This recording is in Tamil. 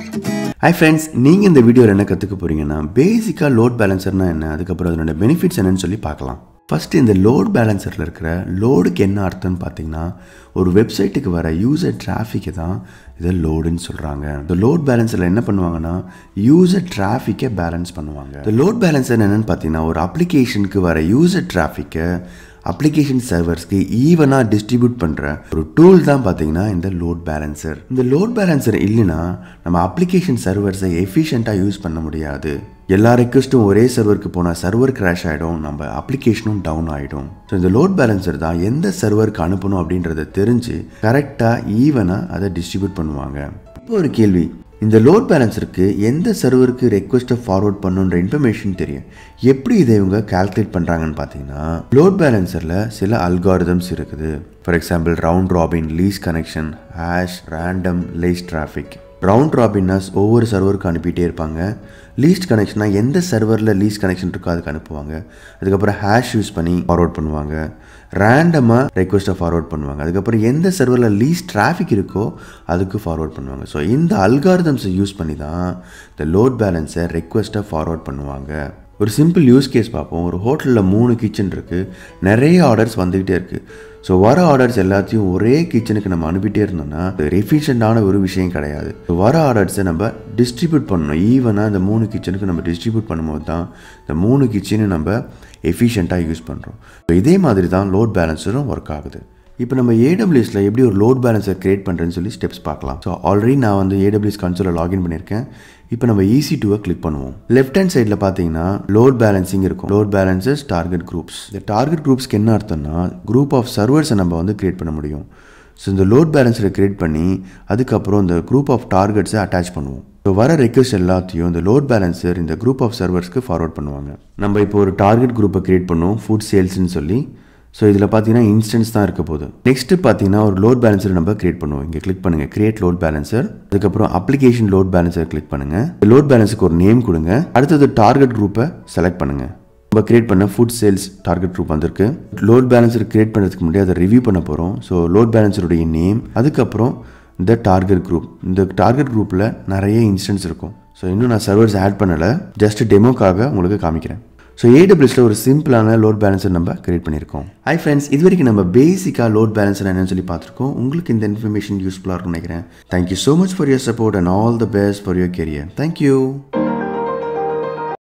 ஹை ஃப்ரெண்ட்ஸ் நீங்கள் இந்த வீடியோவில் என்ன கற்றுக்க போகிறீங்கன்னா பேசிக்காக லோட் பேலன்சர்னா என்ன அதுக்கப்புறம் அதனோட பெனிஃபிட்ஸ் என்னன்னு சொல்லி பார்க்கலாம் ஃபஸ்ட்டு இந்த லோட் பேலன்சரில் இருக்கிற லோடுக்கு என்ன அர்த்தம்னு பார்த்தீங்கன்னா ஒரு வெப்சைட்டுக்கு வர யூசர் டிராஃபிக்கை தான் இதை லோடுன்னு சொல்கிறாங்க இந்த லோட் பேலன்ஸில் என்ன பண்ணுவாங்கன்னா யூசர் டிராஃபிக்கை பேலன்ஸ் பண்ணுவாங்க இந்த லோட் பேலன்சர் என்னென்னு பார்த்தீங்கன்னா ஒரு அப்ளிகேஷனுக்கு வர யூசர் டிராஃபிக்கை அப்ளிகேஷன் சர்வர்ஸ்க்கு ஈவனாக டிஸ்ட்ரிபியூட் பண்ணுற ஒரு டூல் தான் பார்த்தீங்கன்னா இந்த லோட் பேலன்சர் இந்த லோட் பேலன்சர் இல்லைன்னா நம்ம அப்ளிகேஷன் சர்வர்ஸை எஃபிஷியண்ட்டாக யூஸ் பண்ண முடியாது எல்லா ரெக்வஸ்ட்டும் ஒரே சர்வருக்கு போனால் சர்வர் கிராஷ் ஆகிடும் நம்ம அப்ளிகேஷனும் டவுன் ஆகிடும் ஸோ இந்த லோட் பேலன்சர் தான் எந்த சர்வருக்கு அனுப்பணும் அப்படின்றத தெரிஞ்சு கரெக்டாக ஈவனாக அதை டிஸ்ட்ரிபியூட் பண்ணுவாங்க இப்போ ஒரு கேள்வி இந்த லோட் பேலன்ஸருக்கு எந்த சர்வருக்கு ரெக்வஸ்ட்டை ஃபார்வர்ட் பண்ணுன்ற இன்ஃபர்மேஷன் தெரியும் எப்படி இதை இவங்க கால்குலேட் பண்ணுறாங்கன்னு பார்த்தீங்கன்னா லோட் பேலன்சரில் சில அல்காரிதம்ஸ் இருக்குது for example round robin least connection hash random least traffic round ராபின்னஸ் ஒவ்வொரு சர்வருக்கும் அனுப்பிட்டே இருப்பாங்க லீஸ்ட் கனெக்ஷனாக எந்த சர்வரில் லீஸ்ட் கனெக்ஷன் இருக்கோ அதுக்கு அனுப்புவாங்க அதுக்கப்புறம் ஹேஷ் யூஸ் பண்ணி ஃபார்வர்ட் பண்ணுவாங்க ரேண்டமாக ரெக்வஸ்ட்டை ஃபார்வர்ட் பண்ணுவாங்க அதுக்கப்புறம் எந்த சர்வரில் லீஸ்ட் டிராஃபிக் இருக்கோ அதுக்கு ஃபார்வர்ட் பண்ணுவாங்க ஸோ இந்த அல்காரிதம்ஸை யூஸ் பண்ணி தான் இந்த லோட் பேலன்ஸை ரெக்வஸ்ட்டை ஃபார்வர்ட் பண்ணுவாங்க ஒரு சிம்பிள் யூஸ் கேஸ் பார்ப்போம் ஒரு ஹோட்டலில் மூணு கிச்சன் இருக்குது நிறைய ஆர்டர்ஸ் வந்துக்கிட்டே இருக்குது ஸோ வர ஆர்டர்ஸ் எல்லாத்தையும் ஒரே கிச்சனுக்கு நம்ம அனுப்பிட்டே இருந்தோம்னா அது எஃபிஷியண்டான ஒரு விஷயம் கிடையாது வர ஆர்டர்ஸை நம்ம டிஸ்ட்ரிபியூட் பண்ணணும் ஈவனாக இந்த மூணு கிச்சனுக்கு நம்ம டிஸ்ட்ரிபியூட் பண்ணும்போது தான் இந்த மூணு கிச்சனையும் நம்ம எஃபிஷியண்ட்டாக யூஸ் பண்ணுறோம் ஸோ இதே மாதிரி தான் லோட் பேலன்ஸரும் ஒர்க் ஆகுது இப்போ நம்ம ஏடபிள்யூஸில் எப்படி ஒரு லோட் பேலன்ஸை கிரியேட் பண்ணுறேன்னு சொல்லி ஸ்டெப்ஸ் பார்க்கலாம் ஸோ ஆல்ரெடி நான் வந்து ஏடபிள்யூஸ் கன்சோலில் லாகின் பண்ணியிருக்கேன் இப்போ நம்ம ஈஸி டூவை கிளிக் பண்ணுவோம் லெஃப்ட் ஹேண்ட் சைடில் பார்த்தீங்கன்னா லோட் பேலன்சிங் இருக்கும் லோட் பேலன்சஸ் டார்கெட் குரூப்ஸ் இந்த டார்கெட் குரூப்ஸ்க்கு என்ன அர்த்தம்னா குரூப் ஆஃப் சர்வர்ஸை நம்ம வந்து கிரியேட் பண்ண முடியும் ஸோ இந்த லோட் பேலன்ஸில் கிரியேட் பண்ணி அதுக்கப்புறம் இந்த குரூப் ஆஃப் டார்கெட்ஸை அட்டாச் பண்ணுவோம் ஸோ வர ரெக்வஸ்ட் எல்லாத்தையும் இந்த லோட் பேலன்சர் இந்த குரூப் ஆஃப் சர்வர்ஸ்க்கு ஃபார்வர்ட் பண்ணுவாங்க நம்ம இப்போ ஒரு டார்கெட் குரூப்பை கிரியேட் பண்ணுவோம் ஃபுட் சேல்ஸ்னு சொல்லி ஸோ இதில் பார்த்தீங்கன்னா இன்ஸ்டன்ஸ் தான் இருக்க போகுது நெக்ஸ்ட்டு பார்த்தீங்கன்னா ஒரு லோட் பேலன்சர் நம்ம கிரியேட் பண்ணுவோம் இங்கே கிளிக் பண்ணுங்கள் கிரியேட் லோட் பேலன்சர் அதுக்கப்புறம் அப்ளிகேஷன் லோட் பேலன்சர் கிளிக் பண்ணுங்கள் லோட் பேலன்ஸுக்கு ஒரு நேம் கொடுங்க அடுத்தது டார்கெட் குரூப்பை செலக்ட் பண்ணுங்கள் நம்ம கிரியேட் பண்ண ஃபுட் சேல்ஸ் டார்கெட் குரூப் வந்திருக்கு லோட் பேலன்சர் கிரியேட் பண்ணுறதுக்கு முன்னாடி அதை ரிவ்யூ பண்ண போகிறோம் ஸோ லோட் பேலன்சருடைய நேம் அதுக்கப்புறம் இந்த டார்கெட் குரூப் இந்த டார்கெட் குரூப்பில் நிறைய இன்ஸ்டன்ஸ் இருக்கும் ஸோ இன்னும் நான் சர்வர்ஸ் ஆட் பண்ணலை ஜஸ்ட் டெமோக்காக உங்களுக்கு காமிக்கிறேன் ஸோ ஏடபிள்யூஸில் ஒரு சிம்பிளான லோட் பேலன்ஸர் நம்ம கிரியேட் பண்ணியிருக்கோம் ஹை ஃப்ரெண்ட்ஸ் இது வரைக்கும் நம்ம பேசிக்காக லோட் பேலன்ஸர் என்னன்னு சொல்லி பார்த்துருக்கோம் உங்களுக்கு இந்த இன்ஃபர்மேஷன் யூஸ்ஃபுல்லாக இருக்கும்னு நினைக்கிறேன் thank you so much for your support and all the best for your career thank you